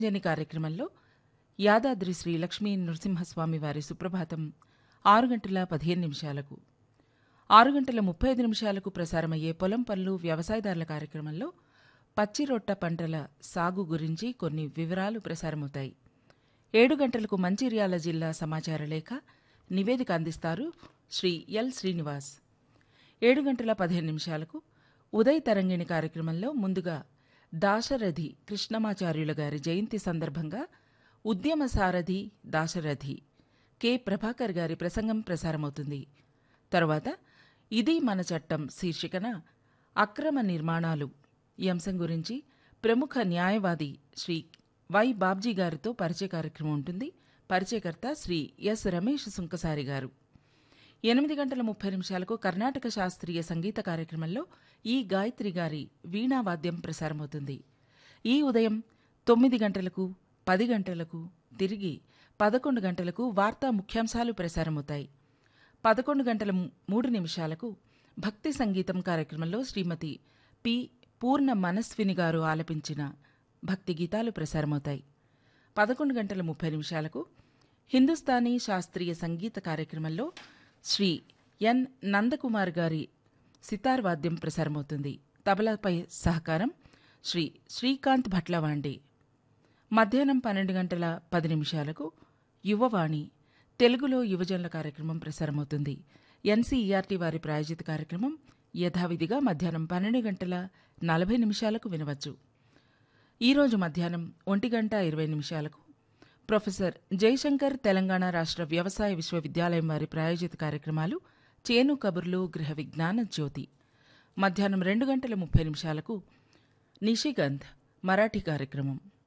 జని కార్యక్రమంలో యాదాద్రి శ్రీ లక్ష్మీ నృసింహస్వామి వారి సుప్రభాతం ఆరు గంటల పదిహేను నిమిషాలకు ఆరు గంటల ముప్పై ఐదు నిమిషాలకు ప్రసారమయ్యే పొలం పనులు వ్యవసాయదారుల కార్యక్రమంలో పచ్చి రొట్ట పంటల సాగు గురించి కొన్ని వివరాలు ప్రసారమవుతాయి ఏడు గంటలకు మంచిర్యాల జిల్లా సమాచార లేఖ నివేదిక అందిస్తారు శ్రీ ఎల్ శ్రీనివాస్ ఏడు గంటల పదిహేను నిమిషాలకు ఉదయ్ తరంగిణి కార్యక్రమంలో ముందుగా దాశరథి కృష్ణమాచార్యుల గారి జయంతి సందర్భంగా ఉద్యమ సారథి దాశరథి కె ప్రభాకర్ గారి ప్రసంగం ప్రసారమవుతుంది తరువాత ఇది మన చట్టం శీర్షికన అక్రమ నిర్మాణాలు ఈ అంశం గురించి ప్రముఖ న్యాయవాది శ్రీ వై బాబ్జీ గారితో పరిచయ కార్యక్రమం ఉంటుంది పరిచయకర్త శ్రీ ఎస్ రమేష్ సుంకసారి గారు ఎనిమిది గంటల ముప్పై నిమిషాలకు కర్ణాటక శాస్త్రీయ సంగీత కార్యక్రమంలో ఈ గాయత్రి గారి వీణావాద్యం ప్రసారమవుతుంది ఈ ఉదయం తొమ్మిది గంటలకు పది గంటలకు తిరిగి పదకొండు గంటలకు వార్తా ముఖ్యాంశాలు ప్రసారమవుతాయి పదకొండు గంటల ము- మూడు నిమిషాలకు భక్తి సంగీతం కార్యక్రమంలో శ్రీమతి పి పూర్ణ మనస్విని గారు ఆలపించిన భక్తి గీతాలు ప్రసారమవుతాయి పదకొండు గంటల ముప్పై నిమిషాలకు హిందుస్థానీ శాస్త్రీయ సంగీత కార్యక్రమంలో శ్రీ ఎన్ నందకుమార్ గారి సితార్ వాద్యం ప్రసారమవుతుంది తబలాపై సహకారం శ్రీ శ్రీకాంత్ భట్లవాండే మధ్యాహ్నం పన్నెండు గంటల పది నిమిషాలకు యువవాణి తెలుగులో యువజనుల కార్యక్రమం ప్రసారమవుతుంది ఎన్సీఈఆర్టీ వారి ప్రాయోజిత కార్యక్రమం యథావిధిగా మధ్యాహ్నం పన్నెండు గంటల నలభై నిమిషాలకు వినవచ్చు ఈరోజు మధ్యాహ్నం ఒంటి గంట ఇరవై నిమిషాలకు ప్రొఫెసర్ జయశంకర్ తెలంగాణ రాష్ట్ర వ్యవసాయ విశ్వవిద్యాలయం వారి ప్రాయోజిత కార్యక్రమాలు చేను కబుర్లు గృహ విజ్ఞాన జ్యోతి మధ్యాహ్నం రెండు గంటల ముప్పై నిమిషాలకు నిషిగంధ్ మరాఠీ కార్యక్రమం